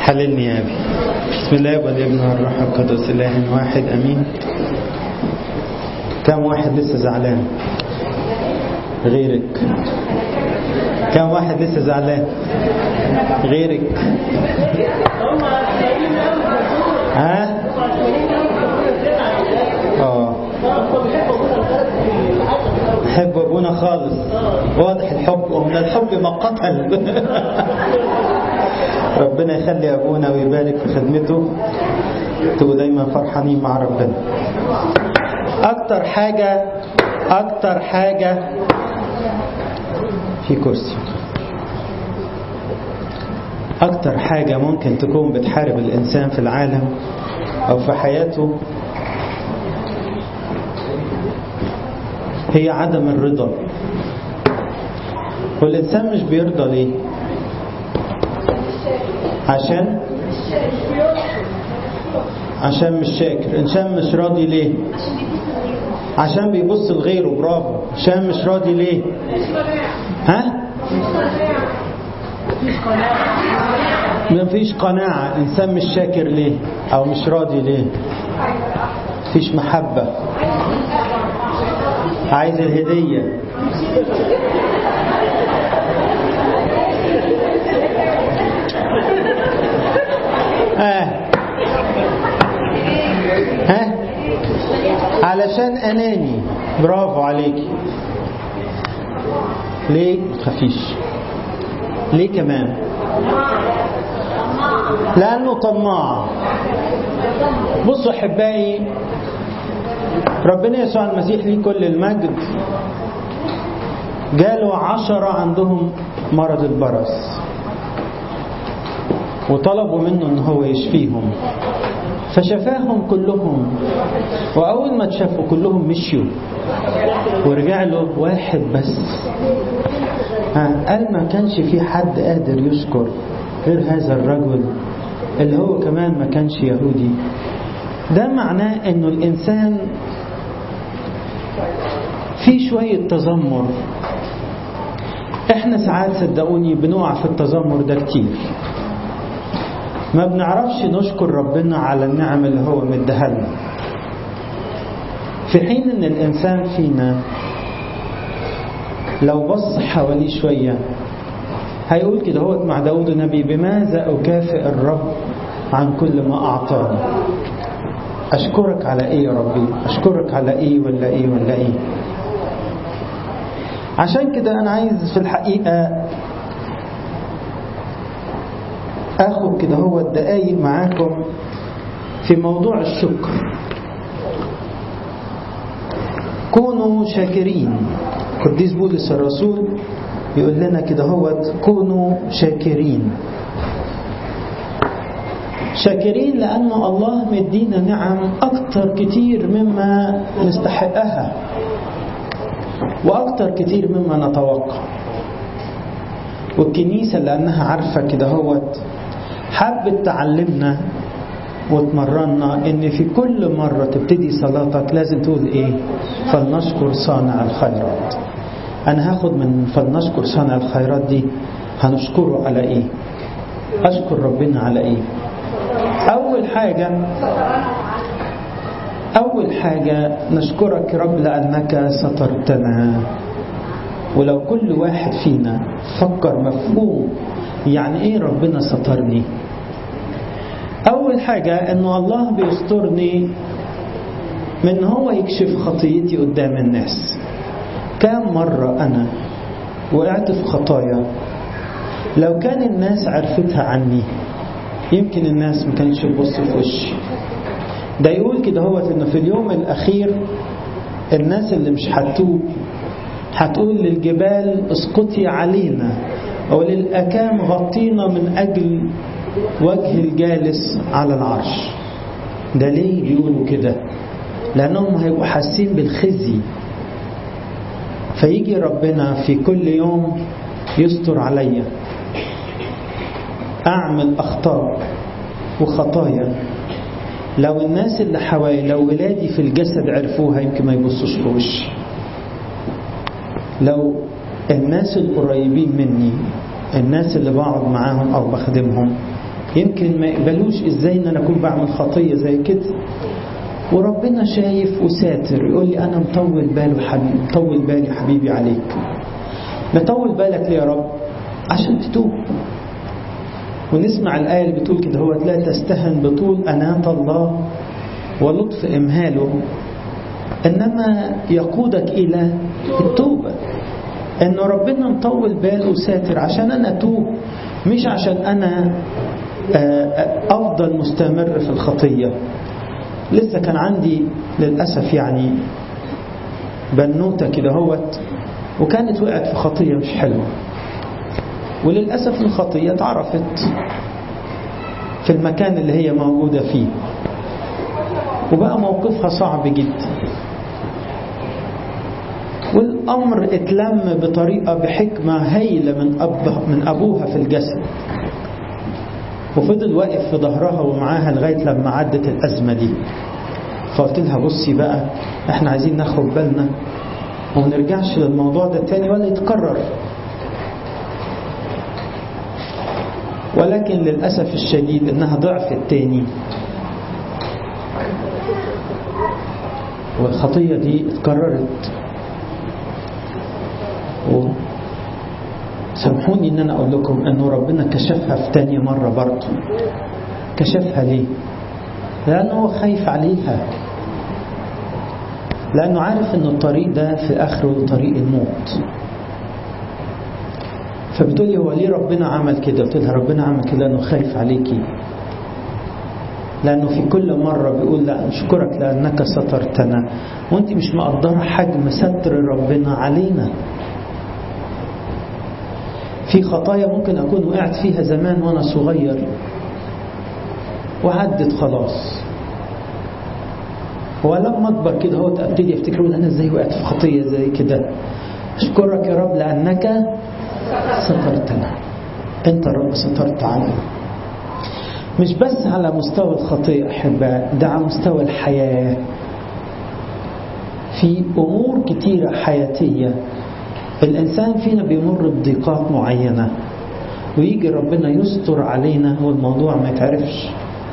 حللني يا أبي بسم الله والابن والروح القدس إله واحد أمين كم واحد لسه زعلان غيرك كم واحد لسه زعلان غيرك ها اه حب ابونا خالص واضح الحب ومن الحب ما قتل ربنا يخلي ابونا ويبارك في خدمته تبقوا دايما فرحانين مع ربنا اكتر حاجه اكتر حاجه في كرسي اكتر حاجه ممكن تكون بتحارب الانسان في العالم او في حياته هي عدم الرضا والإنسان مش بيرضى ليه عشان عشان مش شاكر إنسان مش راضي ليه عشان بيبص لغيره برافو عشان مش راضي ليه ها مفيش قناعة إنسان مش شاكر ليه أو مش راضي ليه مفيش محبة عايز الهدية آه. ها علشان أناني برافو عليكي ليه خفيش ليه كمان لأنه طماع بصوا أحبائي ربنا يسوع المسيح ليه كل المجد جاله عشرة عندهم مرض البرص وطلبوا منه ان هو يشفيهم فشفاهم كلهم واول ما اتشافوا كلهم مشيوا ورجع له واحد بس قال ما كانش في حد قادر يشكر غير هذا الرجل اللي هو كمان ما كانش يهودي ده معناه انه الانسان في شوية تذمر احنا ساعات صدقوني بنقع في التذمر ده كتير ما بنعرفش نشكر ربنا على النعم اللي هو مديها لنا في حين ان الانسان فينا لو بص حواليه شوية هيقول كده هو مع داود النبي بماذا أكافئ الرب عن كل ما أعطاني أشكرك على إيه يا ربي أشكرك على إيه ولا إيه ولا إيه عشان كده أنا عايز في الحقيقة أخد كده هو الدقايق معاكم في موضوع الشكر كونوا شاكرين قديس بولس الرسول يقول لنا كده هو كونوا شاكرين شاكرين لأن الله مدينا نعم أكتر كتير مما نستحقها وأكتر كتير مما نتوقع والكنيسة لأنها عارفة كده هوت حبت تعلمنا وتمرنا ان في كل مرة تبتدي صلاتك لازم تقول ايه فلنشكر صانع الخيرات انا هاخد من فلنشكر صانع الخيرات دي هنشكره على ايه اشكر ربنا على ايه أول حاجة أول حاجة نشكرك رب لأنك سترتنا ولو كل واحد فينا فكر مفهوم يعني إيه ربنا سترني أول حاجة أنه الله بيسترني من هو يكشف خطيتي قدام الناس كم مرة أنا وقعت في خطايا لو كان الناس عرفتها عني يمكن الناس ما كانش تبص في وشي ده يقول كده هو انه في اليوم الاخير الناس اللي مش هتوب هتقول للجبال اسقطي علينا او للاكام غطينا من اجل وجه الجالس على العرش ده ليه بيقولوا كده لانهم هيبقوا حاسين بالخزي فيجي ربنا في كل يوم يستر عليا أعمل أخطاء وخطايا لو الناس اللي حوالي لو ولادي في الجسد عرفوها يمكن ما يبصوش في وشي لو الناس القريبين مني الناس اللي بقعد معاهم أو بخدمهم يمكن ما يقبلوش ازاي ان انا اكون بعمل خطيه زي كده وربنا شايف وساتر يقول لي انا مطول باله حبيبي مطول بالي حبيبي عليك مطول بالك ليه يا رب عشان تتوب ونسمع الآية اللي بتقول كده هو لا تستهن بطول أناة الله ولطف إمهاله إنما يقودك إلى التوبة إنه ربنا مطول باله وساتر عشان أنا أتوب مش عشان أنا أفضل مستمر في الخطية لسه كان عندي للأسف يعني بنوتة كده هوت وكانت وقعت في خطية مش حلوة وللأسف الخطية اتعرفت في المكان اللي هي موجودة فيه وبقى موقفها صعب جدا والأمر اتلم بطريقة بحكمة هايلة من, أب من أبوها في الجسد وفضل واقف في ظهرها ومعاها لغاية لما عدت الأزمة دي فقلت لها بصي بقى احنا عايزين ناخد بالنا وما نرجعش للموضوع ده تاني ولا يتكرر ولكن للأسف الشديد انها ضعفت تاني والخطية دي اتكررت و سامحوني ان انا اقول لكم انه ربنا كشفها في تاني مرة برضه كشفها ليه لانه هو خايف عليها لانه عارف ان الطريق ده في اخره طريق الموت فبتقول لي هو ليه ربنا عمل كده قلت لها ربنا عمل كده لانه خايف عليكي لانه في كل مره بيقول لا اشكرك لانك سترتنا وانت مش مقدره حجم ستر ربنا علينا في خطايا ممكن اكون وقعت فيها زمان وانا صغير وعدت خلاص ولما اكبر كده هو ابتدي افتكر انا ازاي وقعت في خطيه زي كده اشكرك يا رب لانك سترتنا انت رب سترت علينا مش بس على مستوى الخطيئة أحباء ده على مستوى الحياة في أمور كتيرة حياتية الإنسان فينا بيمر بضيقات معينة ويجي ربنا يستر علينا والموضوع ما يتعرفش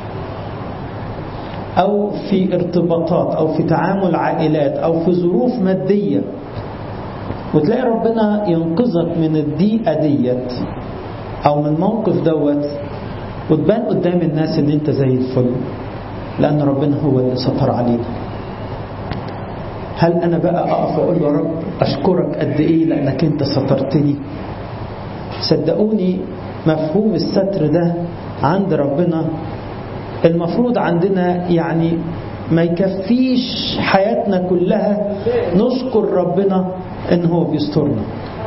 أو في ارتباطات أو في تعامل عائلات أو في ظروف مادية وتلاقي ربنا ينقذك من الضيقة ديت أو من الموقف دوت وتبان قدام الناس ان انت زي الفل لان ربنا هو اللي ستر علينا هل انا بقى اقف واقول له رب اشكرك قد ايه لانك انت سترتني صدقوني مفهوم الستر ده عند ربنا المفروض عندنا يعني ما يكفيش حياتنا كلها نشكر ربنا ان هو بيسترنا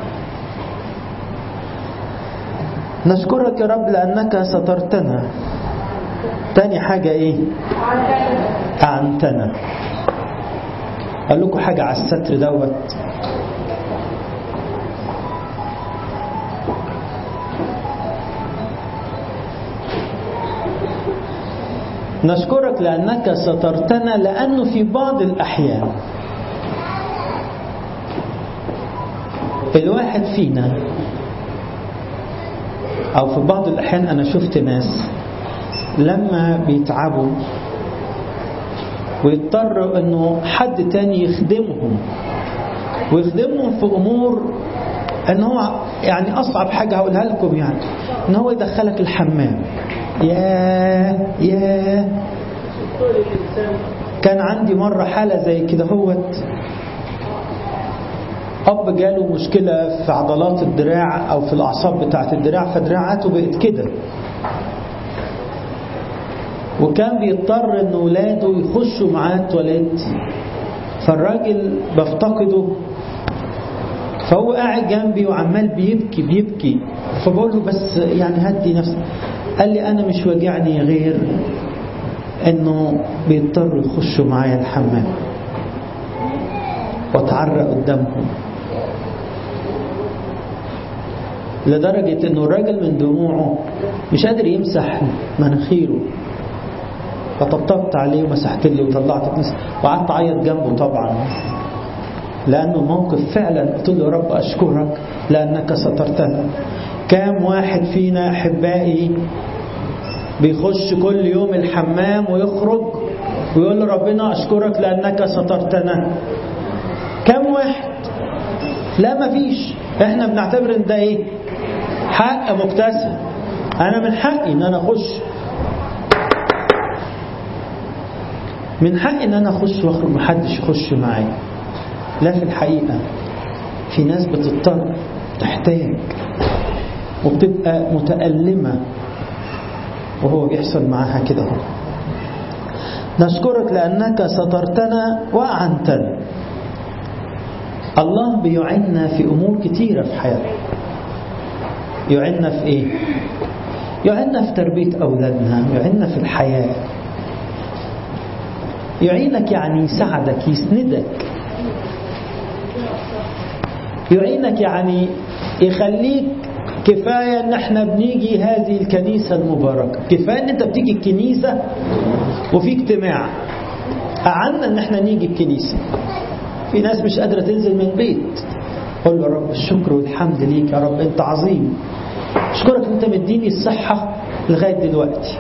نشكرك يا رب لأنك سترتنا تاني حاجة ايه أعنتنا أقول لكم حاجة على الستر دوت نشكرك لأنك سترتنا لأنه في بعض الأحيان الواحد فينا أو في بعض الأحيان أنا شفت ناس لما بيتعبوا ويضطروا أنه حد تاني يخدمهم ويخدمهم في أمور أن هو يعني أصعب حاجة هقولها لكم يعني أن هو يدخلك الحمام يا يا كان عندي مرة حالة زي كده هوت أب جاله مشكلة في عضلات الدراع أو في الأعصاب بتاعة الدراع فدراعاته بقت كده وكان بيضطر إن ولاده يخشوا معاه التواليت فالراجل بفتقده فهو قاعد جنبي وعمال بيبكي بيبكي فبقول له بس يعني هدي نفسك قال لي أنا مش واجعني غير إنه بيضطروا يخشوا معايا الحمام واتعرق قدامهم لدرجة انه الراجل من دموعه مش قادر يمسح مناخيره فطبطبت عليه ومسحت لي وطلعت كنس وقعدت اعيط جنبه طبعا لانه الموقف فعلا قلت له يا رب اشكرك لانك سترتنا كام واحد فينا احبائي بيخش كل يوم الحمام ويخرج ويقول لربنا أشكرك لأنك سترتنا كم واحد لا مفيش احنا بنعتبر ان ده ايه حق مكتسب انا من حقي ان انا اخش من حقي ان انا اخش واخرج محدش يخش معايا لا في الحقيقة في ناس بتضطر تحتاج وبتبقى متألمة وهو بيحصل معاها كده هو نشكرك لأنك سترتنا وأعنتنا الله بيعنا في أمور كتيرة في حياتنا يعنا في إيه؟ يعنا في تربية أولادنا يعنا في الحياة يعينك يعني يساعدك يسندك يعينك يعني يخليك كفاية ان احنا بنيجي هذه الكنيسة المباركة كفاية ان انت بتيجي الكنيسة وفي اجتماع أعنا ان احنا نيجي الكنيسة في ناس مش قادرة تنزل من بيت قول له يا رب الشكر والحمد ليك يا رب انت عظيم اشكرك انت مديني الصحة لغاية دلوقتي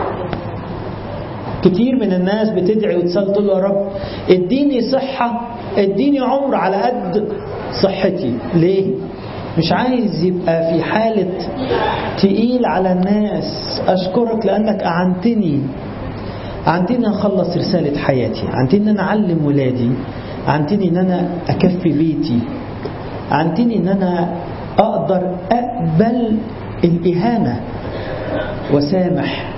كتير من الناس بتدعي وتصلي تقول له يا رب اديني صحة اديني عمر على قد صحتي ليه مش عايز يبقى في حالة تقيل على الناس أشكرك لأنك أعنتني أعنتني أخلص رسالة حياتي أعنتني أن أنا أعلم ولادي أعنتني أن أنا أكفي بيتي أعنتني أن أنا أقدر أقبل الإهانة وسامح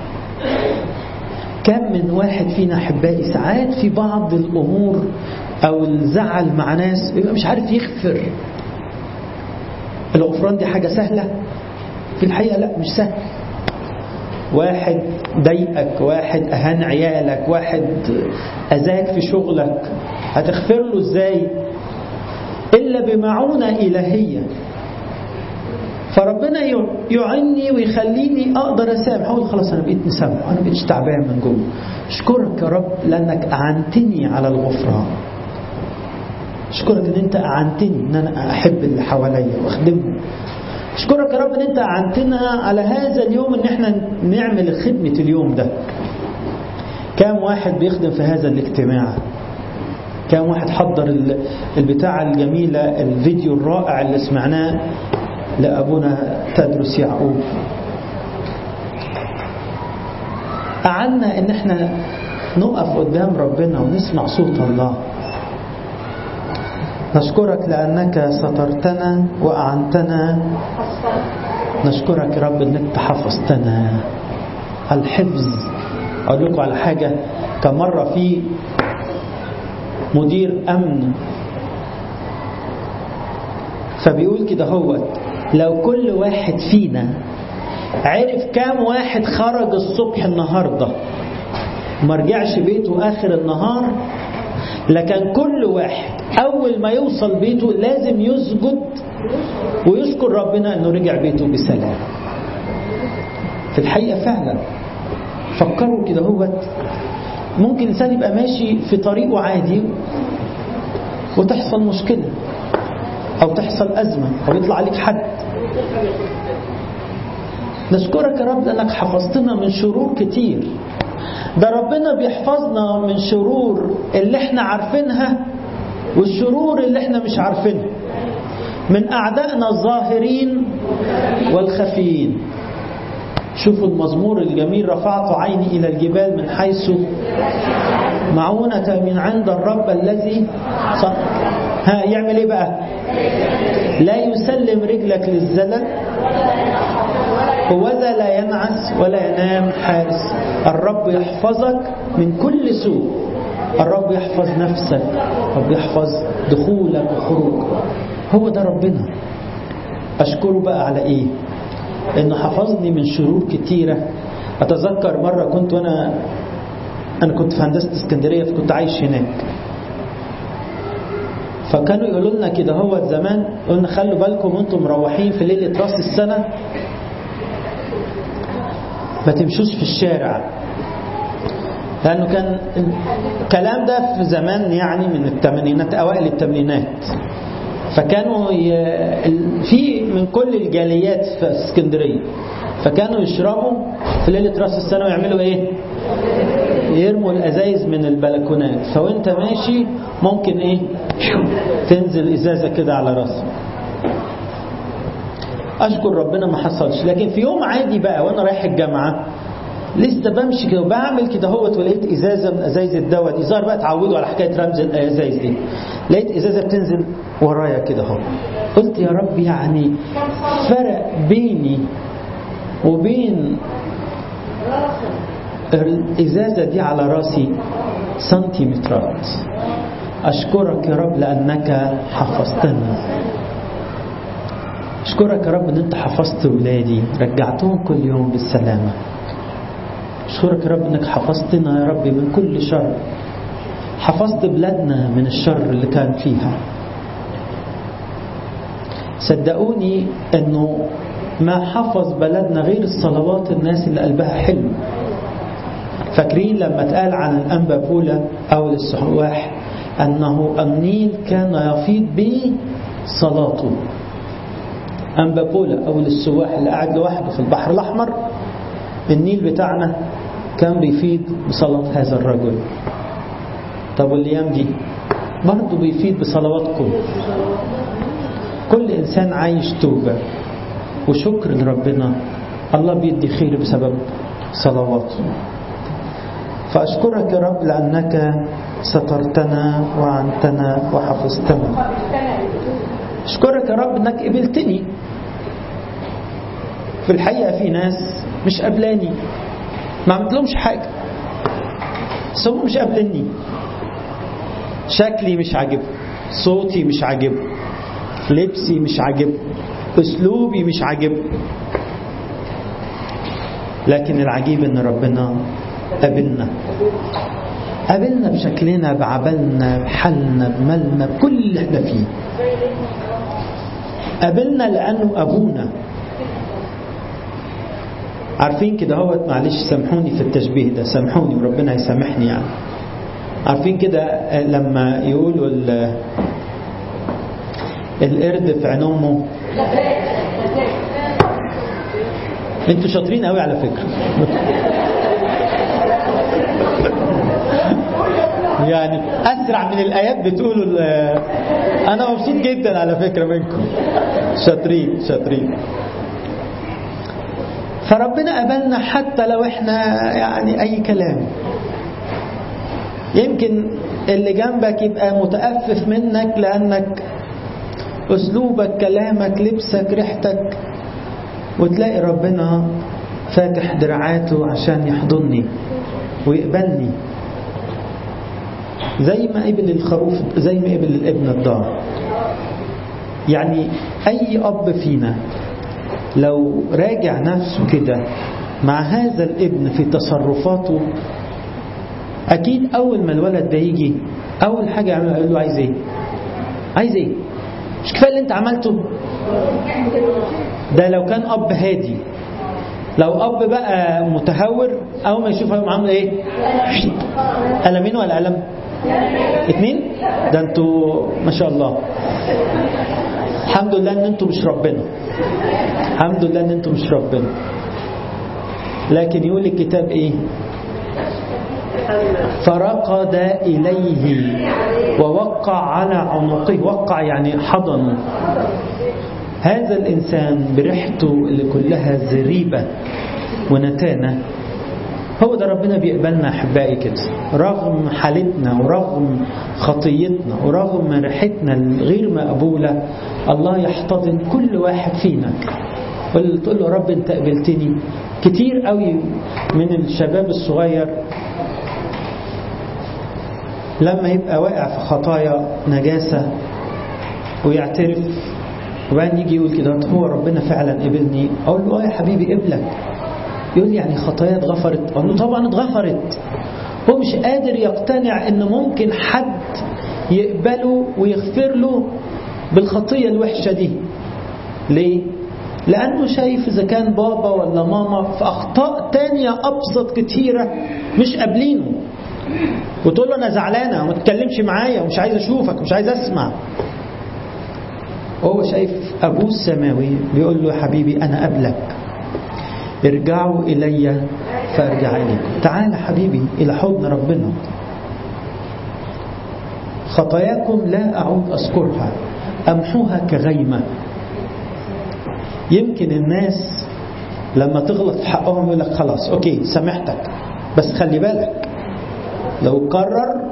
كم من واحد فينا أحبائي ساعات في بعض الأمور أو الزعل مع ناس يبقى مش عارف يغفر الغفران دي حاجة سهلة في الحقيقة لا مش سهل واحد ضايقك واحد أهان عيالك واحد أذاك في شغلك هتغفر له ازاي إلا بمعونة إلهية فربنا يعني ويخليني أقدر أسامح أقول خلاص أنا بقيت مسامح أنا بقيتش تعبان من جوه أشكرك يا رب لأنك أعنتني على الغفران أشكرك أن أنت أعنتني أن أنا أحب اللي حواليا وأخدمهم أشكرك يا رب أن أنت أعنتنا على هذا اليوم أن احنا نعمل خدمة اليوم ده كام واحد بيخدم في هذا الاجتماع كام واحد حضر البتاع الجميلة الفيديو الرائع اللي سمعناه لأبونا تدرس يعقوب أعنا إن احنا نقف قدام ربنا ونسمع صوت الله نشكرك لأنك سترتنا وأعنتنا نشكرك يا رب أنك حفظتنا الحفظ أقول لكم على حاجة كان مرة في مدير أمن فبيقول كده هو لو كل واحد فينا عرف كام واحد خرج الصبح النهاردة ما رجعش بيته آخر النهار لكن كل واحد أول ما يوصل بيته لازم يسجد ويشكر ربنا أنه رجع بيته بسلام في الحقيقة فعلا فكروا كده هو ممكن الإنسان يبقى ماشي في طريقه عادي وتحصل مشكلة أو تحصل أزمة أو يطلع عليك حد نشكرك يا رب لأنك حفظتنا من شرور كتير ده ربنا بيحفظنا من شرور اللي احنا عارفينها والشرور اللي احنا مش عارفينها من أعدائنا الظاهرين والخفيين شوفوا المزمور الجميل رفعت عيني إلى الجبال من حيث معونة من عند الرب الذي صدق ها يعمل ايه بقى لا يسلم رجلك للزلل وذا لا ينعس ولا ينام حارس الرب يحفظك من كل سوء الرب يحفظ نفسك الرب يحفظ دخولك وخروجك هو ده ربنا أشكره بقى على إيه إنه حفظني من شرور كتيرة أتذكر مرة كنت وأنا أنا كنت في هندسة اسكندرية فكنت عايش هناك فكانوا يقولوا لنا كده هو زمان قلنا خلوا بالكم وانتم مروحين في ليلة راس السنة ما تمشوش في الشارع لأنه كان الكلام ده في زمان يعني من الثمانينات أوائل الثمانينات فكانوا ي... في من كل الجاليات في اسكندرية فكانوا يشربوا في ليلة راس السنة ويعملوا ايه يرموا الازايز من البلكونات فوانت ماشي ممكن ايه تنزل ازازة كده على راسك اشكر ربنا ما حصلش لكن في يوم عادي بقى وانا رايح الجامعة لسه بمشي كده وبعمل كده هوت ولقيت ازازه من ازايز الدواء دي ظهر بقى اتعودوا على حكايه رمز الازايز دي لقيت ازازه بتنزل ورايا كده اهو قلت يا رب يعني فرق بيني وبين الازازه دي على راسي سنتيمترات اشكرك يا رب لانك حفظتني اشكرك يا رب ان انت حفظت ولادي رجعتهم كل يوم بالسلامه اشكرك يا رب انك حفظتنا يا رب من كل شر حفظت بلادنا من الشر اللي كان فيها صدقوني انه ما حفظ بلدنا غير الصلوات الناس اللي قلبها حلو فاكرين لما اتقال عن الانبا بولا او السحواح انه النيل كان يفيض بصلاته انبا بولا او السواح اللي قاعد لوحده في البحر الاحمر النيل بتاعنا كان بيفيد بصلاة هذا الرجل طب والأيام دي برضه بيفيد بصلواتكم كل إنسان عايش توبة وشكر لربنا الله بيدي خير بسبب صلواته فأشكرك يا رب لأنك سترتنا وعنتنا وحفظتنا أشكرك يا رب أنك قبلتني في الحقيقة في ناس مش قبلاني ما عملت لهمش حاجة بس هم مش قابلني شكلي مش عاجبه صوتي مش عاجبه لبسي مش عاجبه اسلوبي مش عاجبه لكن العجيب ان ربنا قابلنا قابلنا بشكلنا بعبلنا بحالنا بمالنا بكل اللي احنا فيه قابلنا لانه ابونا عارفين كده هوت معلش سامحوني في التشبيه ده سامحوني وربنا يسامحني يعني عارفين كده لما يقولوا القرد في عين امه انتوا شاطرين قوي على فكره يعني اسرع من الايات بتقولوا انا مبسوط جدا على فكره منكم شاطرين شاطرين فربنا قبلنا حتى لو احنا يعني اي كلام يمكن اللي جنبك يبقى متأفف منك لأنك أسلوبك كلامك لبسك ريحتك وتلاقي ربنا فاتح دراعاته عشان يحضني ويقبلني زي ما قبل الخروف زي ما قبل الابن الضار يعني أي أب فينا لو راجع نفسه كده مع هذا الابن في تصرفاته أكيد أول ما الولد ده يجي أول حاجة يعملها يقول له عايز إيه؟ عايز إيه؟ مش كفاية اللي أنت عملته؟ ده لو كان أب هادي لو أب بقى متهور أول ما يشوف عامل إيه؟ قلمين ولا قلم؟ اتنين؟ ده أنتوا ما شاء الله الحمد لله ان انتم مش ربنا الحمد لله ان انتم مش ربنا لكن يقول الكتاب ايه فرقد إليه ووقع على عنقه وقع يعني حضنه هذا الإنسان بريحته اللي كلها زريبة ونتانة هو ده ربنا بيقبلنا أحبائي كده رغم حالتنا ورغم خطيتنا ورغم ريحتنا الغير مقبولة الله يحتضن كل واحد فينا تقول له رب انت قبلتني كتير قوي من الشباب الصغير لما يبقى واقع في خطايا نجاسة ويعترف وبعدين يجي يقول كده هو ربنا فعلا قبلني اقول له اه يا حبيبي قبلك يقول لي يعني خطايا اتغفرت اقول له طبعا اتغفرت هو مش قادر يقتنع ان ممكن حد يقبله ويغفر له بالخطية الوحشة دي ليه؟ لأنه شايف إذا كان بابا ولا ماما في أخطاء تانية أبسط كتيرة مش قابلينه وتقول له أنا زعلانة وما تتكلمش معايا ومش عايز أشوفك ومش عايز أسمع وهو شايف أبوه السماوي بيقول له يا حبيبي أنا قبلك ارجعوا إلي فأرجع إليكم تعال حبيبي إلى حضن ربنا خطاياكم لا أعود أذكرها أمحوها كغيمة يمكن الناس لما تغلط في حقهم يقول لك خلاص أوكي سامحتك بس خلي بالك لو قرر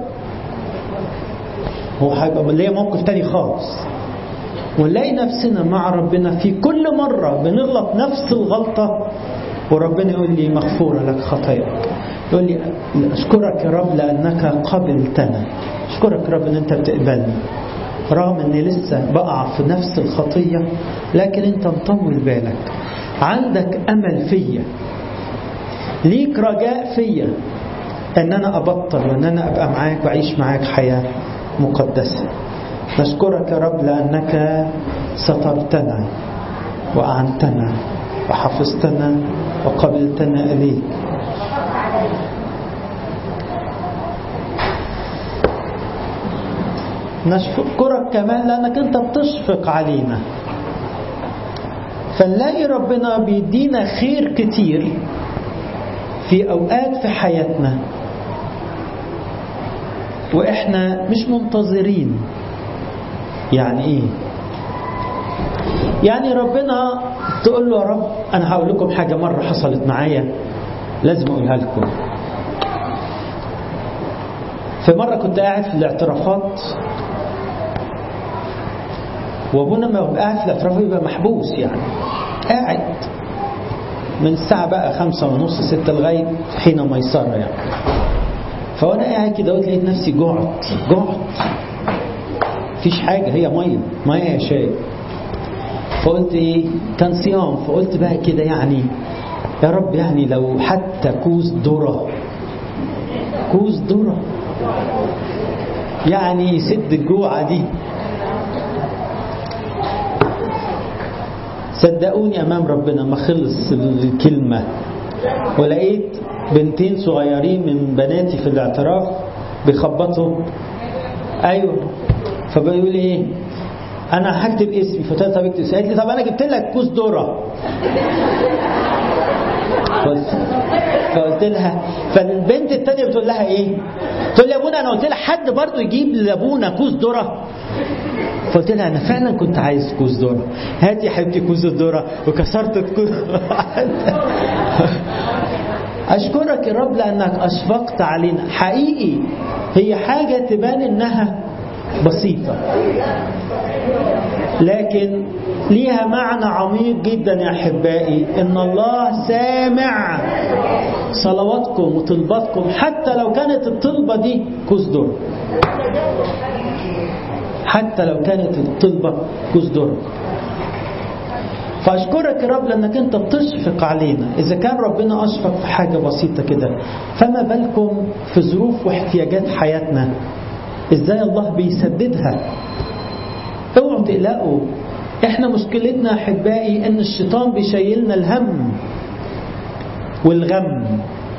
هو هيبقى ليه موقف تاني خالص ونلاقي نفسنا مع ربنا في كل مرة بنغلط نفس الغلطة وربنا يقول لي مغفورة لك خطاياك يقول لي أشكرك يا رب لأنك قبلتنا أشكرك يا رب أن أنت بتقبلني رغم أني لسه بقع في نفس الخطية لكن أنت مطول بالك عندك أمل فيا ليك رجاء فيا أن أنا أبطل وأن أنا أبقى معاك وأعيش معاك حياة مقدسة نشكرك يا رب لأنك سترتنا وأعنتنا وحفظتنا وقبلتنا إليك نشكرك كمان لأنك أنت بتشفق علينا فنلاقي ربنا بيدينا خير كتير في أوقات في حياتنا وإحنا مش منتظرين يعني إيه يعني ربنا تقول له يا رب أنا هقول لكم حاجة مرة حصلت معايا لازم أقولها لكم في مرة كنت قاعد في الاعترافات وابونا ما يبقى قاعد في الاعتراف يبقى محبوس يعني قاعد من الساعة بقى خمسة ونص ستة لغاية حين ميسرة يعني فوانا قاعد كده قلت لقيت نفسي جعت جعت مفيش حاجة هي مية مية يا شاي فقلت ايه كان صيام فقلت بقى كده يعني يا رب يعني لو حتى كوز ذرة كوز ذرة يعني يسد الجوعة دي صدقوني أمام ربنا ما خلص الكلمة ولقيت بنتين صغيرين من بناتي في الاعتراف بيخبطوا أيوه فبيقول لي إيه أنا هكتب اسمي فقلت طب اكتب قالت لي طب أنا جبت لك كوز ذرة فقلت لها فالبنت التانية بتقول لها ايه تقول لي يا ابونا انا قلت لها حد برضه يجيب لابونا كوز ذره فقلت لها انا فعلا كنت عايز كوز ذره هات يا حبيبتي كوز الذره وكسرت الكوز اشكرك يا رب لانك اشفقت علينا حقيقي هي حاجه تبان انها بسيطه لكن ليها معنى عميق جدا يا احبائي ان الله سامع صلواتكم وطلباتكم حتى لو كانت الطلبه دي كوز ذره حتى لو كانت الطلبه كوز ذره فاشكرك يا رب لانك انت بتشفق علينا اذا كان ربنا اشفق في حاجه بسيطه كده فما بالكم في ظروف واحتياجات حياتنا ازاي الله بيسددها اوعوا تقلقوا احنا مشكلتنا احبائي ان الشيطان بيشيلنا الهم والغم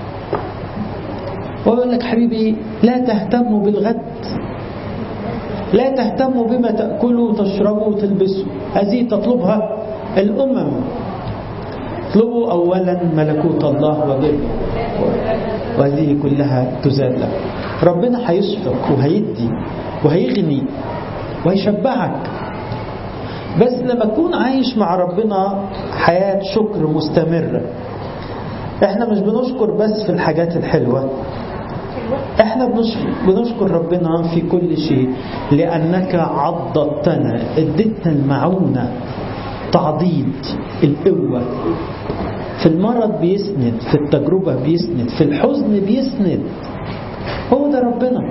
ويقول لك حبيبي لا تهتموا بالغد لا تهتموا بما تأكلوا وتشربوا وتلبسوا هذه تطلبها الأمم اطلبوا أولا ملكوت الله وبره وهذه كلها تزاد لكم ربنا هيشفق وهيدي وهيغني وهيشبعك بس لما تكون عايش مع ربنا حياة شكر مستمرة احنا مش بنشكر بس في الحاجات الحلوة احنا بنشكر ربنا في كل شيء لأنك عضدتنا اديتنا المعونة تعضيد القوة في المرض بيسند في التجربة بيسند في الحزن بيسند هو ده ربنا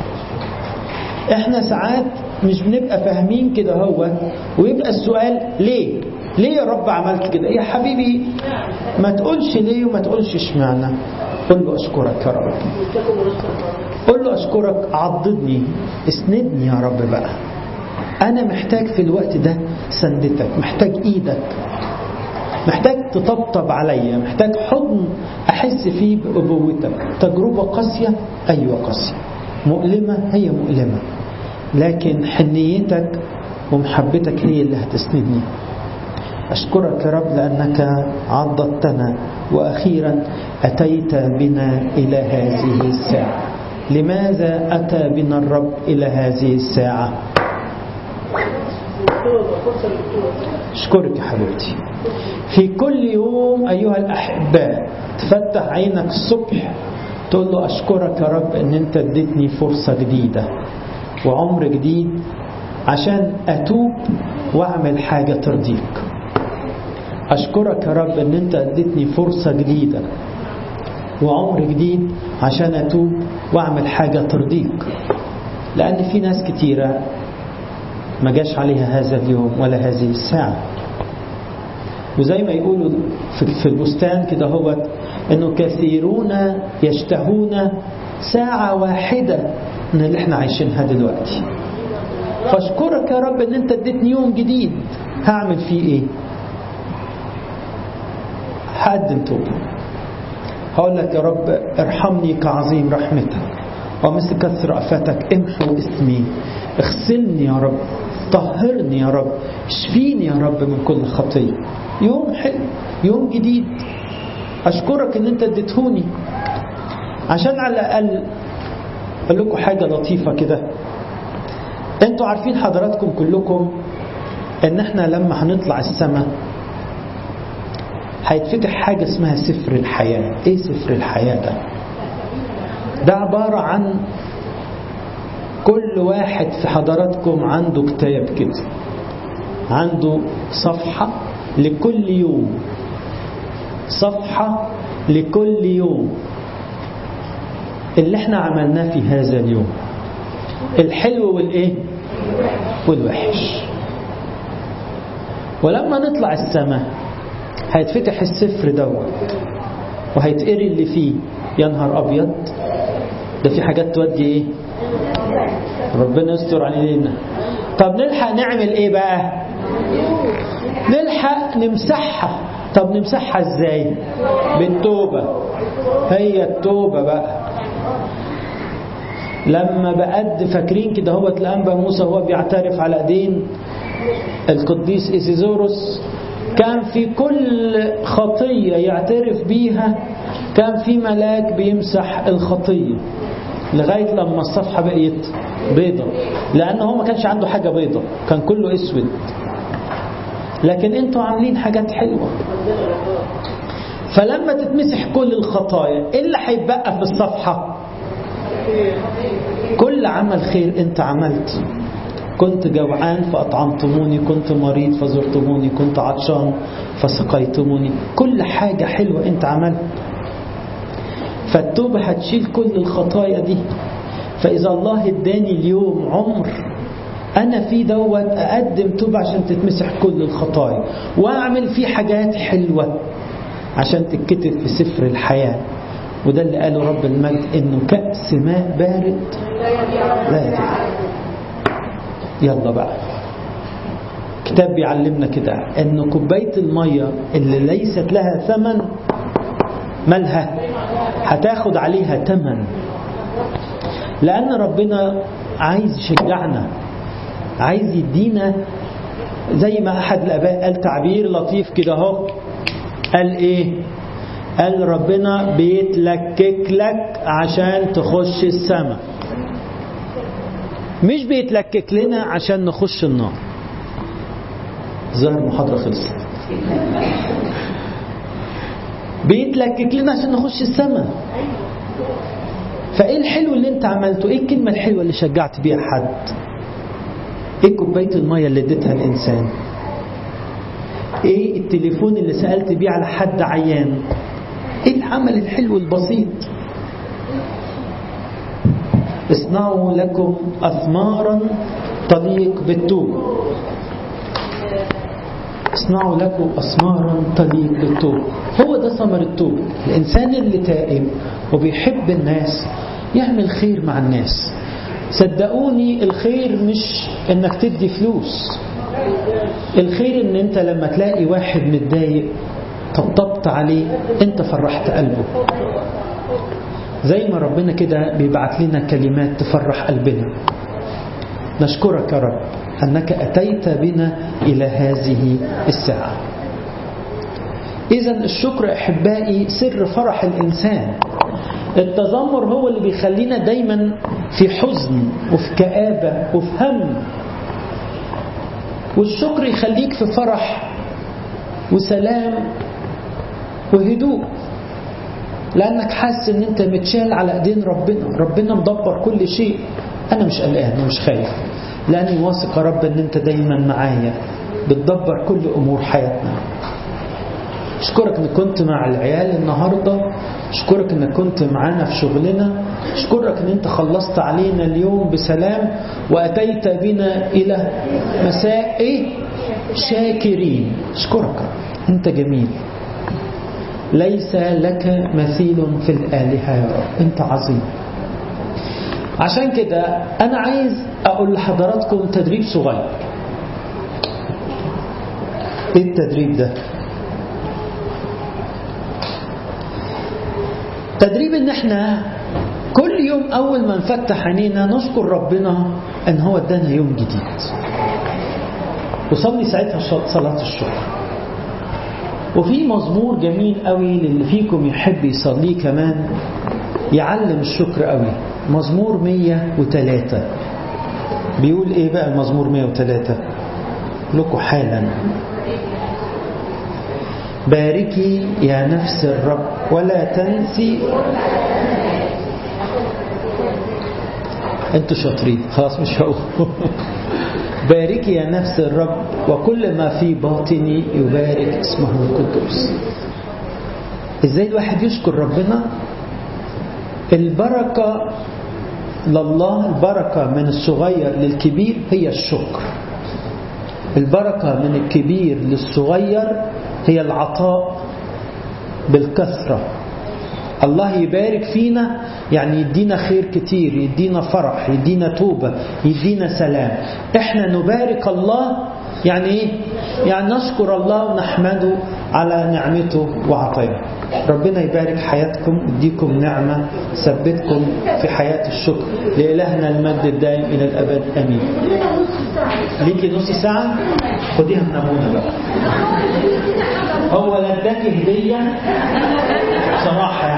احنا ساعات مش بنبقى فاهمين كده هو ويبقى السؤال ليه ليه يا رب عملت كده يا حبيبي ما تقولش ليه وما تقولش اشمعنى قل له اشكرك يا رب قل له اشكرك عضدني اسندني يا رب بقى انا محتاج في الوقت ده سندتك محتاج ايدك محتاج تطبطب عليا محتاج حضن احس فيه بابوتك تجربه قاسيه ايوه قاسيه مؤلمه هي مؤلمه لكن حنيتك ومحبتك هي اللي هتسندني أشكرك يا رب لأنك عضدتنا وأخيرا أتيت بنا إلى هذه الساعة لماذا أتى بنا الرب إلى هذه الساعة أشكرك يا حبيبتي في كل يوم أيها الأحباء تفتح عينك الصبح تقول له أشكرك يا رب أن أنت اديتني فرصة جديدة وعمر جديد عشان أتوب وأعمل حاجة ترضيك أشكرك يا رب أن أنت اديتني فرصة جديدة وعمر جديد عشان أتوب وأعمل حاجة ترضيك لأن في ناس كتيرة ما جاش عليها هذا اليوم ولا هذه الساعة وزي ما يقولوا في البستان كده هو انه كثيرون يشتهون ساعة واحدة من اللي احنا عايشينها دلوقتي فاشكرك يا رب ان انت اديتني يوم جديد هعمل فيه ايه هقدم توبة هقول لك يا رب ارحمني كعظيم رحمتك ومثل كثر رأفتك امحو اسمي اغسلني يا رب طهرني يا رب اشفيني يا رب من كل خطية يوم حلو يوم جديد أشكرك إن أنت اديتهوني عشان على الأقل أقول لكم حاجة لطيفة كده أنتوا عارفين حضراتكم كلكم إن إحنا لما هنطلع السماء هيتفتح حاجة اسمها سفر الحياة إيه سفر الحياة ده؟ ده عبارة عن كل واحد في حضراتكم عنده كتاب كده عنده صفحة لكل يوم صفحة لكل يوم اللي احنا عملناه في هذا اليوم الحلو والايه والوحش ولما نطلع السماء هيتفتح السفر دوت وهيتقري اللي فيه يا نهار ابيض ده في حاجات تودي ايه ربنا يستر علينا طب نلحق نعمل ايه بقى نلحق نمسحها طب نمسحها ازاي بالتوبة هي التوبة بقى لما بقد فاكرين كده هو الأنبا موسى هو بيعترف على ايدين القديس إيزيزوروس كان في كل خطية يعترف بيها كان في ملاك بيمسح الخطية لغاية لما الصفحة بقيت بيضة لأنه هو ما كانش عنده حاجة بيضة كان كله اسود لكن انتوا عاملين حاجات حلوة فلما تتمسح كل الخطايا ايه اللي هيتبقى في الصفحة كل عمل خير انت عملت كنت جوعان فأطعمتموني كنت مريض فزرتموني كنت عطشان فسقيتموني كل حاجة حلوة انت عملت فالتوبة هتشيل كل الخطايا دي فإذا الله اداني اليوم عمر أنا في دوت أقدم توبة عشان تتمسح كل الخطايا وأعمل فيه حاجات حلوة عشان تتكتب في سفر الحياة وده اللي قاله رب المجد إنه كأس ماء بارد لا يدفع يلا بقى كتاب بيعلمنا كده إن كوباية المية اللي ليست لها ثمن مالها هتاخد عليها ثمن لأن ربنا عايز يشجعنا عايز يدينا زي ما أحد الآباء قال تعبير لطيف كده اهو قال إيه قال ربنا بيتلكك لك عشان تخش السماء مش بيتلكك لنا عشان نخش النار ظهر المحاضرة خلصت بيتلكك لنا عشان نخش السماء فايه الحلو اللي انت عملته ايه الكلمة الحلوة اللي شجعت بيها حد ايه كوباية المية اللي اديتها الانسان ايه التليفون اللي سألت بيه على حد عيان ايه العمل الحلو البسيط اصنعوا لكم اثمارا تليق بالتوبة اصنعوا لكم أثمارا تليق بالتوبة هو ده ثمر التوبة الإنسان اللي تائب وبيحب الناس يعمل خير مع الناس صدقوني الخير مش انك تدي فلوس الخير ان انت لما تلاقي واحد متضايق طبطبت عليه انت فرحت قلبه زي ما ربنا كده بيبعت لنا كلمات تفرح قلبنا نشكرك يا رب أنك أتيت بنا إلى هذه الساعة إذا الشكر أحبائي سر فرح الإنسان التذمر هو اللي بيخلينا دايما في حزن وفي كآبة وفي هم والشكر يخليك في فرح وسلام وهدوء لأنك حاسس ان انت متشال على ايدين ربنا ربنا مدبر كل شيء انا مش قلقان ومش خايف لاني واثق يا رب ان انت دايما معايا بتدبر كل امور حياتنا اشكرك انك كنت مع العيال النهاردة اشكرك انك كنت معانا في شغلنا اشكرك ان انت خلصت علينا اليوم بسلام واتيت بنا الى مساء شاكرين اشكرك انت جميل ليس لك مثيل في الآلهة يا رب انت عظيم عشان كده انا عايز اقول لحضراتكم تدريب صغير ايه التدريب ده تدريب ان احنا كل يوم اول ما نفتح عينينا نشكر ربنا ان هو ادانا يوم جديد وصلي ساعتها صلاة الشكر وفي مزمور جميل قوي للي فيكم يحب يصليه كمان يعلم الشكر قوي مزمور 103 بيقول ايه بقى المزمور 103 لكم حالا باركي يا نفس الرب ولا تنسي انتوا شاطرين خلاص مش هقول باركي يا نفس الرب وكل ما في باطني يبارك اسمه القدوس ازاي الواحد يشكر ربنا البركة لله البركة من الصغير للكبير هي الشكر البركة من الكبير للصغير هي العطاء بالكثرة الله يبارك فينا يعني يدينا خير كتير يدينا فرح يدينا توبة يدينا سلام احنا نبارك الله يعني ايه يعني نشكر الله ونحمده على نعمته وعطاياه ربنا يبارك حياتكم يديكم نعمة ثبتكم في حياة الشكر لإلهنا المجد الدائم إلى الأبد أمين ليكي نص ساعة خديها من أبونا بقى هو لا اداكي هدية صراحة يعني